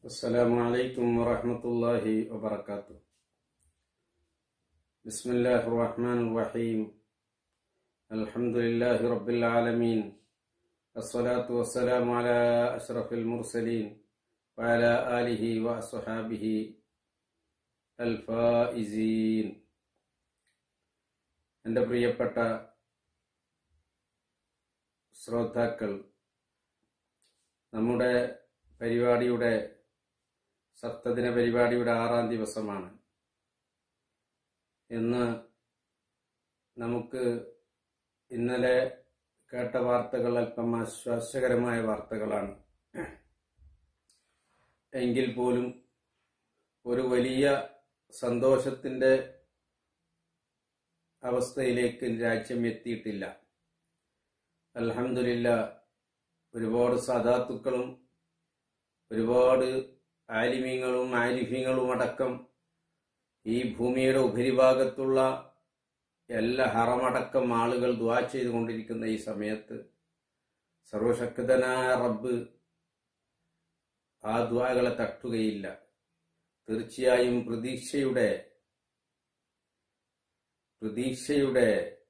السلام عليكم ورحمة الله وبركاته بسم الله الرحمن الرحيم الحمد لله رب العالمين الصلاة والسلام على أشرف المرسلين وعلى آله وأصحابه الفائزين എൻ്റെ പ്രിയപ്പെട്ട ശ്രോതാക്കൾ നമ്മുടെ പരിപാടിയുടെ സപ്തദിന പരിപാടിയുടെ ആറാം ദിവസമാണ് ഇന്ന് നമുക്ക് ഇന്നലെ കേട്ട വാർത്തകൾ അല്പം ആശ്വാസകരമായ വാർത്തകളാണ് എങ്കിൽ പോലും ഒരു വലിയ സന്തോഷത്തിന്റെ അവസ്ഥയിലേക്ക് രാജ്യം എത്തിയിട്ടില്ല അൽഹംദുലില്ല ഒരുപാട് സദാത്തുക്കളും ഒരുപാട് ആലിമീങ്ങളും ആലിഫീങ്ങളും അടക്കം ഈ ഭൂമിയുടെ ഉപരിഭാഗത്തുള്ള എല്ലാ ഹറമടക്കം ആളുകൾ ദ്വാ ചെയ്തുകൊണ്ടിരിക്കുന്ന ഈ സമയത്ത് സർവശക്തനായ റബ്ബ് ആ ദ്വാകളെ തട്ടുകയില്ല തീർച്ചയായും പ്രതീക്ഷയുടെ പ്രതീക്ഷയുടെ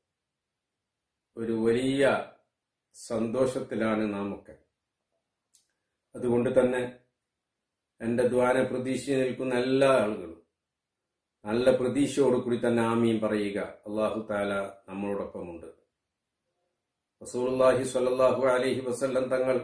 ഒരു വലിയ സന്തോഷത്തിലാണ് നാമൊക്കെ അതുകൊണ്ട് തന്നെ എന്റെ ദ്വാന പ്രതീക്ഷ നിൽക്കുന്ന എല്ലാ ആളുകളും നല്ല പ്രതീക്ഷയോടുകൂടി തന്നെ ആമീൻ പറയുക അള്ളാഹു താല നമ്മളോടൊപ്പമുണ്ട് റസൂലുള്ളാഹി സ്വല്ലല്ലാഹു അലൈഹി വസല്ലം തങ്ങൾ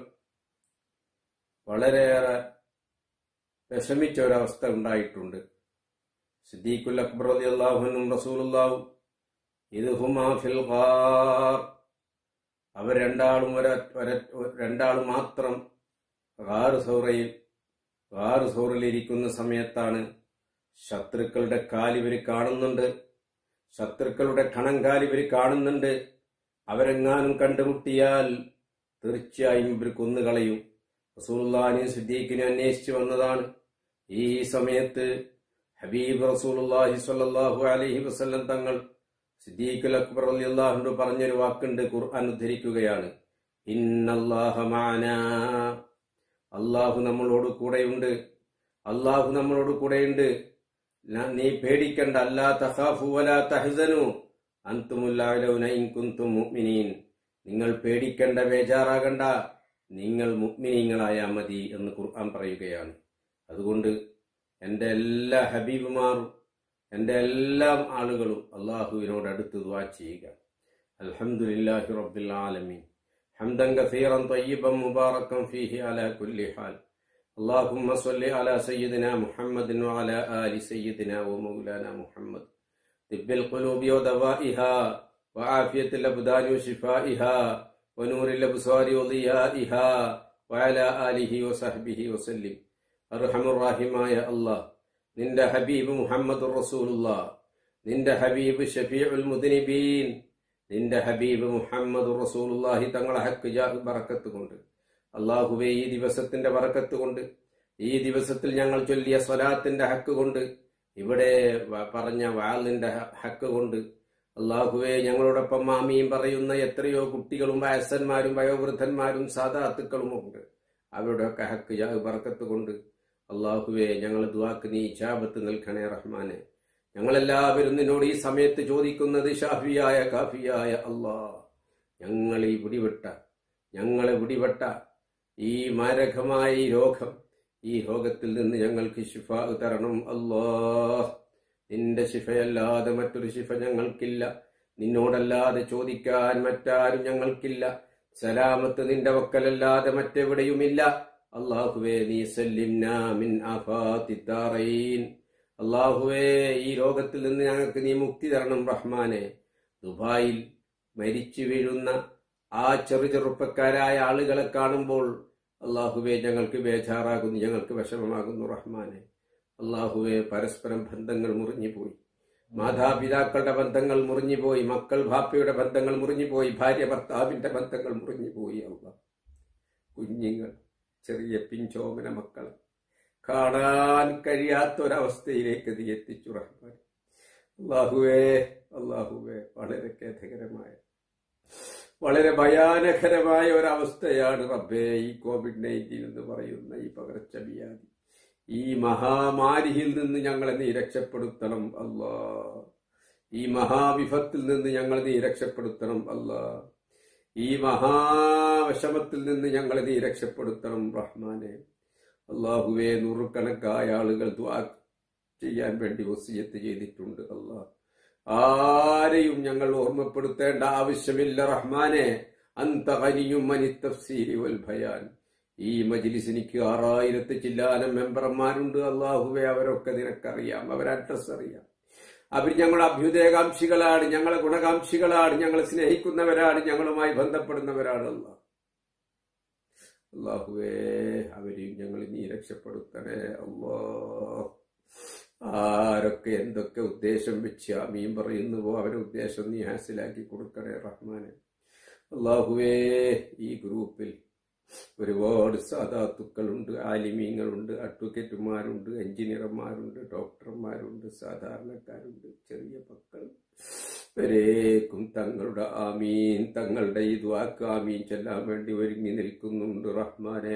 വളരെയേറെ വിഷമിച്ച ഒരവസ്ഥ ഉണ്ടായിട്ടുണ്ട് സിദ്ദീഖുൽ അക്ബർ റളിയല്ലാഹുവിനും റസൂലുള്ളാഹും ഇത് ഹുമാ ഫിൽ ഖാർ അവർ രണ്ടാളും ഒര ഒര- രണ്ടാളും മാത്രം ഖാർ സൗറയിൽ ഖാർ സൗറിലിരിക്കുന്ന സമയത്താണ് ശത്രുക്കളുടെ കാലിവര് കാണുന്നുണ്ട് ശത്രുക്കളുടെ കണങ്കാലിവര് കാണുന്നുണ്ട് അവരെങ്ങാനും കണ്ടുമുട്ടിയാൽ തീർച്ചയായും ഇവർ കൊന്നുകളയും റസൂലുള്ളാഹിനെ സിദ്ദീഖിനെ അന്വേഷിച്ചു വന്നതാണ് ഈ സമയത്ത് ഹബീബ് റസൂലുള്ളാഹി സ്വല്ലല്ലാഹു അലൈഹി വസല്ലം തങ്ങൾ സിദ്ദീഖുൽ അക്ബർ റളിയല്ലാഹു പറഞ്ഞൊരു വാക്കുണ്ട് ഖുർആൻ ഉദ്ധരിക്കുകയാണ് ഇന്നല്ലാഹ മഅനാ അള്ളാഹു നമ്മളോട് കൂടെയുണ്ട് അള്ളാഹു നമ്മളോട് കൂടെയുണ്ട് ന- നീ പേടിക്കണ്ട അല്ലാ തഖാഫു വലാ തഹ്സനു അൻതുമുല്ലാലൗന ഇൻ കുന്തും മുഅ്മിനീൻ നിങ്ങൾ പേടിക്കണ്ട ബേജാറാകണ്ട നിങ്ങൾ മുഅ്മിനീങ്ങളായാ മതി എന്ന് ഖുർആൻ പറയുകയാണ് അതുകൊണ്ട് എൻ്റെ എല്ലാ ഹബീബുമാറും എൻ്റെ എല്ലാ ആളുകളും അള്ളാഹുവിനോട് അടുത്ത് ദുആ ചെയ്യുക അൽഹംദുലില്ലാഹി റബ്ബിൽ ആലമീൻ حمدا كثيرا طيبا مباركا فيه على كل حال اللهم صل على سيدنا محمد وعلى آل سيدنا ومولانا محمد طب القلوب ودوائها وعافية الأبدان وشفائها ونور الأبصار وضيائها وعلى آله وصحبه وسلم أرحم الراحماയ അല്ലാഹ് നിന്റെ ഹബീബ് മുഹമ്മദ് റസൂലുള്ള നിന്റെ ഹബീബ് ഷഫീഉൽ മുദ്നിബീൻ നിന്റെ ഹബീബ് മുഹമ്മദ് റസൂലുള്ളാഹി തങ്ങളെ ഹക്ക് ജാഹ് ബറക്കത്ത് കൊണ്ട് അള്ളാഹുവെ ഈ ദിവസത്തിന്റെ ബറക്കത്ത് കൊണ്ട് ഈ ദിവസത്തിൽ ഞങ്ങൾ ചൊല്ലിയ സ്വലാത്തിന്റെ ഹക്ക് കൊണ്ട് ഇവിടെ വ- പറഞ്ഞ വാളിന്റെ ഹ- ഹക്ക് കൊണ്ട് അള്ളാഹുവെ ഞങ്ങളോടൊപ്പം മാമിയും പറയുന്ന എത്രയോ കുട്ടികളും വയസ്സന്മാരും വയോവൃദ്ധന്മാരും സാധാത്തുക്കളും ഉണ്ട് അവരുടെയൊക്കെ ഹക്ക് ജാഹ് ബറക്കത്ത് കൊണ്ട് അള്ളാഹുവെ ഞങ്ങൾ ദുവാക്ക് നീ ഇജാബത്ത് നൽകണേ റഹ്മാനെ ഞങ്ങളെല്ലാവരും നിന്നോട് ഈ സമയത്ത് ചോദിക്കുന്നത് ഷാഫിയായ കാഫിയായ അള്ളാ ഞങ്ങൾ ഈ പിടിവിട്ട ഞങ്ങളെ പിടിപെട്ട ഈ മാരകമായ ഈ രോഗം ഈ രോഗത്തിൽ നിന്ന് ഞങ്ങൾക്ക് ശിഫ തരണം അല്ലാ നിന്റെ ശിഫയല്ലാതെ മറ്റൊരു ശിഫ ഞങ്ങൾക്കില്ല നിന്നോടല്ലാതെ ചോദിക്കാൻ മറ്റാരും ഞങ്ങൾക്കില്ല സലാമത്ത് നിന്റെ വക്കലല്ലാതെ മറ്റെവിടെയുമില്ല അള്ളാഹുവേ നീ സല്ലിംനാ മിൻ ആഫാത്തി ദാറൈൻ അള്ളാഹുവേ ഈ രോഗത്തിൽ നിന്ന് ഞങ്ങൾക്ക് നീ മുക്തി തരണം റഹ്മാനെ ദുബായിൽ മരിച്ചു വീഴുന്ന ആ ചെറു ചെറുപ്പക്കാരായ ആളുകളെ കാണുമ്പോൾ അള്ളാഹുവെ ഞങ്ങൾക്ക് ബേജാറാകുന്നു ഞങ്ങൾക്ക് വിഷമമാകുന്നു റഹ്മാനെ അള്ളാഹുവെ പരസ്പരം ബന്ധങ്ങൾ മുറിഞ്ഞുപോയി മാതാപിതാക്കളുടെ ബന്ധങ്ങൾ മുറിഞ്ഞുപോയി മക്കൾ ഭാപ്പയുടെ ബന്ധങ്ങൾ മുറിഞ്ഞുപോയി ഭാര്യ ഭർത്താവിന്റെ ബന്ധങ്ങൾ മുറിഞ്ഞുപോയി അള്ളാഹ് കുഞ്ഞുങ്ങൾ ചെറിയ പിഞ്ചോമന മക്കളെ കാണാൻ കഴിയാത്ത ഒരവസ്ഥയിലേക്ക് നീ എത്തിച്ചു റഹ്മാൻ അള്ളാഹുവേ അള്ളാഹുവേ വളരെ ഖേദകരമായ വളരെ ഭയാനകരമായ ഒരവസ്ഥയാണ് റബ്ബേ ഈ കോവിഡ് നയൻറ്റീൻ എന്ന് പറയുന്ന ഈ പകർച്ചവ്യാധി ഈ മഹാമാരിയിൽ നിന്ന് ഞങ്ങളെ നീ രക്ഷപ്പെടുത്തണം അല്ലാ ഈ മഹാവിപത്തിൽ നിന്ന് ഞങ്ങളെ നീ രക്ഷപ്പെടുത്തണം അല്ലാ ഈ മഹാവശമത്തിൽ നിന്ന് ഞങ്ങളെ നീ രക്ഷപ്പെടുത്തണം റഹ്മാനെ അള്ളാഹുവെ നൂറുകണക്കായ ആളുകൾ ദ്വാ ചെയ്യാൻ വേണ്ടി വസിയത്ത് ചെയ്തിട്ടുണ്ട് അല്ലാ ആരെയും ഞങ്ങൾ ഓർമ്മപ്പെടുത്തേണ്ട ആവശ്യമില്ല റഹ്മാനെ അന്തകനിയും തഫ്സീരി വൽ ഭയാൻ ഈ മജിലിസ് എനിക്ക് ആറായിരത്തി ചില്ലാനം മെമ്പർമാരുണ്ട് അള്ളാഹുവെ അവരൊക്കെ നിനക്കറിയാം അവരെ അഡ്രസ് അറിയാം അവർ ഞങ്ങളുടെ അഭ്യുദയകാംക്ഷികളാണ് ഞങ്ങളെ ഗുണകാംക്ഷികളാണ് ഞങ്ങളെ സ്നേഹിക്കുന്നവരാണ് ഞങ്ങളുമായി ബന്ധപ്പെടുന്നവരാണ് അല്ലാ അള്ളാഹുവേ അവരെയും ഞങ്ങൾ നീ രക്ഷപ്പെടുത്തണേ അള്ളാ ആരൊക്കെ എന്തൊക്കെ ഉദ്ദേശം വെച്ച് അമീൻ പറയുന്നുവോ അവരെ ഉദ്ദേശം നീ ഹാസിലാക്കി കൊടുക്കണേ റഹ്മാനെ അള്ളാഹുവേ ഈ ഗ്രൂപ്പിൽ ഒരുപാട് സാധാത്തുക്കളുണ്ട് ആലിമീങ്ങളുണ്ട് അഡ്വക്കേറ്റുമാരുണ്ട് എഞ്ചിനീയർമാരുണ്ട് ഡോക്ടർമാരുണ്ട് സാധാരണക്കാരുണ്ട് ചെറിയ മക്കൾ വരേക്കും തങ്ങളുടെ ആമീൻ തങ്ങളുടെ ഈ ദ്വാക്ക് ആമീൻ ചെല്ലാൻ വേണ്ടി ഒരുങ്ങി നിൽക്കുന്നുണ്ട് റഹ്മാനെ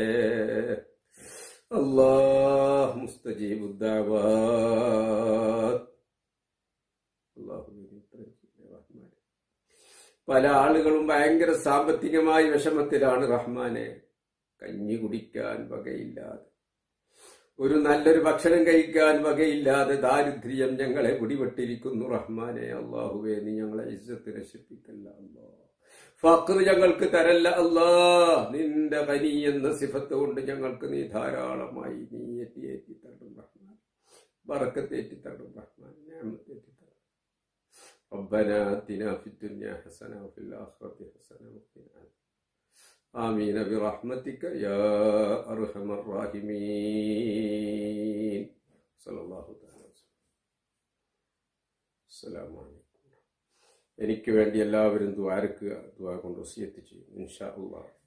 അള്ളാഹ് മുസ്തജീബുദ്ദാവാത്ത് അള്ളാഹുവിനെ ഉത്തരം ചെയ്യണേ റഹ്മാനെ പല ആളുകളും ഭയങ്കര സാമ്പത്തികമായ വിഷമത്തിലാണ് റഹ്മാനെ കഞ്ഞി കുടിക്കാൻ വകയില്ലാതെ ഒരു നല്ലൊരു ഭക്ഷണം കഴിക്കാൻ വകയില്ലാതെ ദാരിദ്ര്യം ഞങ്ങളെ പിടിപെട്ടിരിക്കുന്നു റഹ്മാനെ അള്ളാഹുവേ നീ ഞങ്ങളെ ഇജ്ജത്ത് നശിപ്പിക്കല്ല അള്ളാ ഫക്ർ ഞങ്ങൾക്ക് തരല്ല അല്ലാ നിന്റെ കനി എന്ന സിഫത്ത് കൊണ്ട് ഞങ്ങൾക്ക് നീ ധാരാളമായി നീ ഏറ്റി ഏറ്റി തരും റഹ്മാൻ ബറക്കത്തേറ്റി തരും റഹ്മാൻ ഞാമത്തേറ്റി തരും ربنا آتنا في الدنيا حسنة وفي الآخرة حسنة وقنا عذاب آمين برحمتك يا أرحم الراحمين صلى الله تعالى وسلم السلام عليكم എനിക്ക് വേണ്ടി എല്ലാവരും ദ്വാരക്കുക ദ്വാ കൊണ്ട് വസിയത്ത് ചെയ്യും ഇൻഷാ അള്ളാഹ്